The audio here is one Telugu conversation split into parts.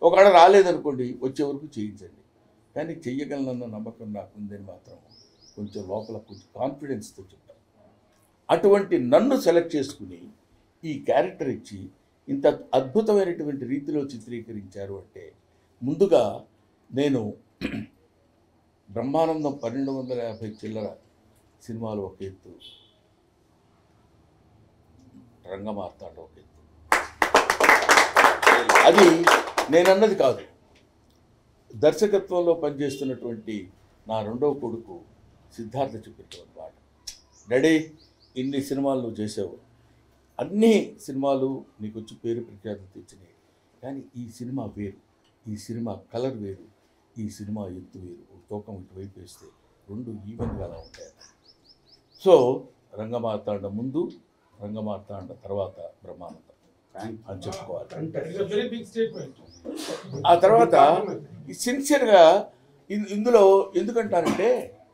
ఒకవేళ రాలేదనుకోండి వచ్చే వరకు చేయించండి కానీ చెయ్యగలనన్న నమ్మకం నాకు ఉందని మాత్రం కొంచెం లోపల కొంచెం కాన్ఫిడెన్స్తో చెప్తాను అటువంటి నన్ను సెలెక్ట్ చేసుకుని ఈ క్యారెక్టర్ ఇచ్చి ఇంత అద్భుతమైనటువంటి రీతిలో చిత్రీకరించారు అంటే ముందుగా నేను బ్రహ్మానందం పన్నెండు వందల యాభై చిల్లర సినిమాలు ఒక ఎత్తు రంగమార్తాడు ఒక ఎత్తు అది నేనన్నది కాదు దర్శకత్వంలో పనిచేస్తున్నటువంటి నా రెండవ కొడుకు సిద్ధార్థ చెప్పినటువంటి మాట డాడీ ఇన్ని సినిమాలు నువ్వు చేసావు అన్ని సినిమాలు నీకు వచ్చి పేరు ప్రఖ్యాతి తెచ్చినాయి కానీ ఈ సినిమా వేరు ఈ సినిమా కలర్ వేరు ఈ సినిమా ఎత్తు వేరు ఒక తూకం ఇటువైపు వేస్తే రెండు ఈవెన్గా అలా ఉంటాయి సో రంగమార్తాండ ముందు రంగమార్తాండ తర్వాత బ్రహ్మానందం అని చెప్పుకోవాలి It's a very big statement. ఆ తర్వాత ఈ సిన్సియర్గా ఇన్- ఇందులో ఎందుకంటారంటే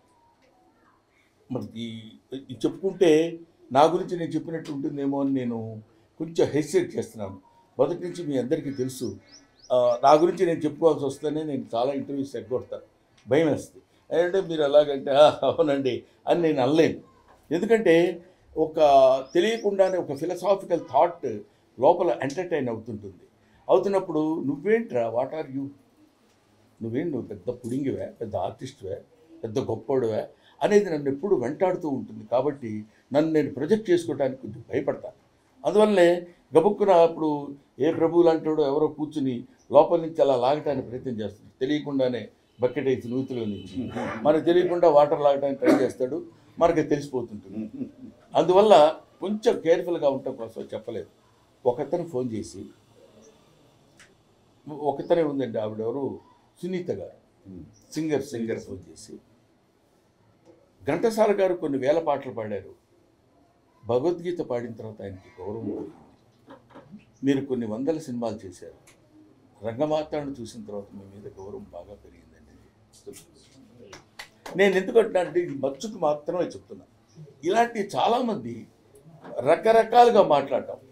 మరి ఈ- ఇది చెప్పుకుంటే నా గురించి నేను చెప్పినట్టు ఉంటుందేమో అని నేను కొంచెం హెసిటేట్ చేస్తున్నాను మొదటి నుంచి మీ అందరికీ తెలుసు ఆ, నా గురించి నేను చెప్పుకోవాల్సి వస్తేనే నేను చాలా ఇంటర్వ్యూస్ ఎగ్గొడతాను భయం వేస్తుంది అంటే మీరు అలాగంటే "ఆ, అవునండి అని నేను అనలేను ఎందుకంటే ఒక తెలియకుండానే ఒక ఫిలసాఫికల్ థాట్ లోపల ఎంటర్టైన్ అవుతుంటుంది అవుతున్నప్పుడు నువ్వేంట్రా వాట్ ఆర్ యూ నువ్వేం నువ్వు పెద్ద పుడింగివే పెద్ద ఆర్టిస్ట్వే పెద్ద గొప్పోడువే అనేది నన్ను ఎప్పుడు వెంటాడుతూ ఉంటుంది కాబట్టి నన్ను నేను ప్రొజెక్ట్ చేసుకోవడానికి కొంచెం భయపడతాను అందువల్లనే గబుక్కున అప్పుడు ఏ ప్రభువు లాంటివాడో ఎవరో కూర్చుని లోపల నుంచి అలా లాగటానికి ప్రయత్నం చేస్తాడు తెలియకుండానే బకెట్ వేసి నూతిలో నుంచి మనకు తెలియకుండా వాటర్ లాగడానికి ట్రై చేస్తాడు మనకి తెలిసిపోతుంటుంది అందువల్ల కొంచెం కేర్ఫుల్గా ఉండటం కోసం చెప్పలేదు ఒకతను ఫోన్ చేసి ఒకతనే ఉందండి ఆవిడ ఎవరు సునీత గారు సింగర్ సింగర్ ఫోన్ చేసి ఘంటసాల గారు కొన్ని వేల పాటలు పాడారు భగవద్గీత పాడిన తర్వాత ఆయనకి గౌరవం పెరిగింది మీరు కొన్ని వందల సినిమాలు చేశారు రంగమాతాను చూసిన తర్వాత మీ మీద గౌరవం బాగా పెరిగిందండి నేను ఎందుకు అంటున్నానంటే ఇది మచ్చుకు మాత్రమే చెప్తున్నా ఇలాంటి చాలామంది రకరకాలుగా మాట్లాడటం